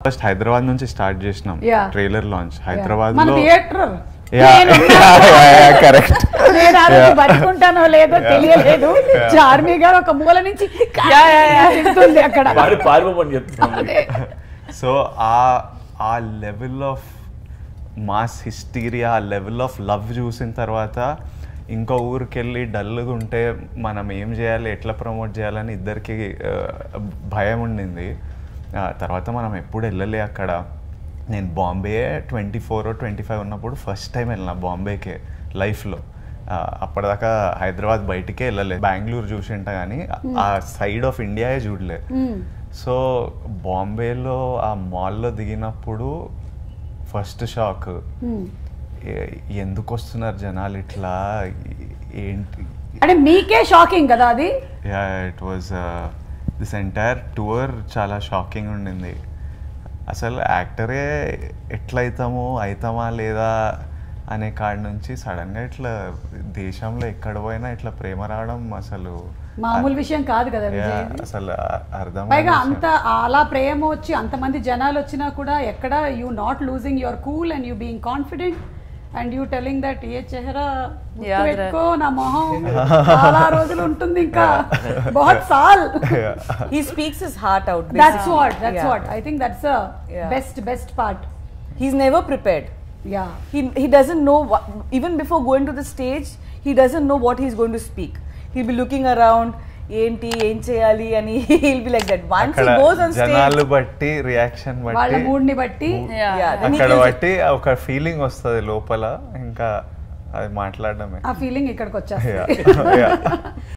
First Hyderabad నుంచి start చేసినాం Yeah. Trailer launch Hyderabad మన లో థియేటర్ కరెక్ట్ నేను ఆ రోజు Yeah. బతుకుంటానో లేదో తెలియలేదు చార్మి గారు ఒక మూల నుంచి తింటుంది అక్కడ వాడు పారిపోమని చెప్తున్నాను అదే. So uh uh level of mass hysteria uh level of love చూసిన తర్వాత ఇంకో ఊరికి వెళ్ళి డల్గా ఉంటే మనం ఏం చేయాలి ఎట్లా ప్రమోట్ చేయాలని ఇద్దరికి ఆ, భయం ఉండింది ఆ, తర్వాత మనం ఎప్పుడు వెళ్ళలే అక్కడ నేను Bombay twenty four twenty five ఉన్నప్పుడు ఫస్ట్ టైం వెళ్ళిన బాంబేకే లైఫ్లో అప్పటిదాకా హైదరాబాద్ బయటికే వెళ్ళలేదు బెంగళూరు చూసింట కానీ ఆ సైడ్ ఆఫ్ ఇండియాయే చూడలే సో బాంబేలో ఆ మాల్లో దిగినప్పుడు ఫస్ట్ షాక్ ఎందుకు వస్తున్నారు జనాలు ఇట్లా ఏంటి అంటే మీకే షాకింగ్ కదా అది yeah it was this entire tour చాలా షాకింగ్ ఉండింది అసలు యాక్టరే ఎట్లయితాము అవుతామా లేదా అనే కాడ నుంచి సడన్గా ఇట్లా దేశంలో ఎక్కడ పోయినా ఇట్లా ప్రేమ రావడం అసలు మామూలు విషయం కాదు కదా Yeah, విజయ్ అసలు అర్థం పైగా అంత అలా ప్రేమ వచ్చి అంతమంది జనాలు వచ్చినా కూడా ఎక్కడ you not losing your cool and you being confident and you telling that ఏ చెహరా గుర్తు Yeah, పెట్టుకో నా మొహం చాలా రోజులు ఉంటుంది ఇంకా బహుత్ సాల్ He speaks his heart out. That's basically. What that's Yeah. What I think that's Yeah. Best best part He's never prepared. Yeah He, he doesn't know what, even before going to the stage, he doesn't know what he's going to speak. He'll be looking around, ఏంటి ఏం చేయాలి అని he'll be like that. Once he అక్కడ goes on జనాలు stage, బట్టి reaction వాళ్ళ బట్టి mood ని బట్టి yeah, then he అక్కడ gives it. బట్టి ఒక ఫీలింగ్ వస్తుంది లోపల ఇంకా అది మాట్లాడడమే ఆ ఫీలింగ్ ఇక్కడికి Yeah. వచ్చేస్తుంది Yeah.